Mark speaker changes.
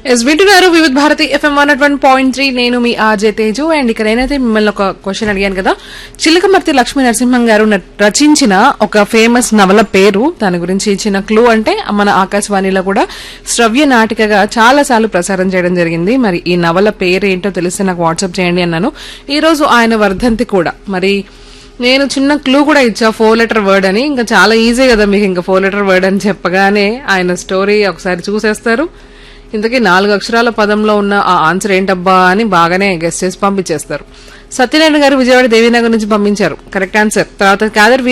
Speaker 1: yes వింటున్నారు Vividh Bharati FM one one point three నేను మీ ఆర్జే తేజు అండ్ ఇక్కడ నేనైతే మిమ్మల్ని ఒక క్వశ్చన్ అడిగాను కదా చిలకమర్తి లక్ష్మీ నరసింహం గారు న- రచించిన ఒక ఫేమస్ నవల పేరు దాని గురించి ఇచ్చిన క్లూ అంటే మన ఆకాశవాణిలో కూడా శ్రవ్య నాటికగా చాలా సార్లు ప్రసారం చేయడం జరిగింది మరి ఈ నవల పేరు ఏంటో తెలిస్తే నాకు వాట్సాప్ చేయండి అన్నాను ఈ రోజు ఆయన వర్ధంతి కూడా మరి నేను చిన్న క్లూ కూడా ఇచ్చా ఫోర్ లెటర్ వర్డ్ అని ఇంకా చాలా ఈజీ కదా మీకు ఇంకా ఫోర్ లెటర్ వర్డ్ అని చెప్పగానే ఆయన స్టోరీ ఒకసారి చూసేస్తారు ఇంతకీ నాలుగు అక్షరాల పదంలో ఉన్న ఆ ఆన్సర్ ఏంటబ్బా అని బాగానే గెస్ట్ చేసి పంపించేస్తారు సత్యనారాయణ గారు విజయవాడ దేవీనగర్ నుంచి పంపించారు కరెక్ట్ ఆన్సర్ తర్వాత కాదర్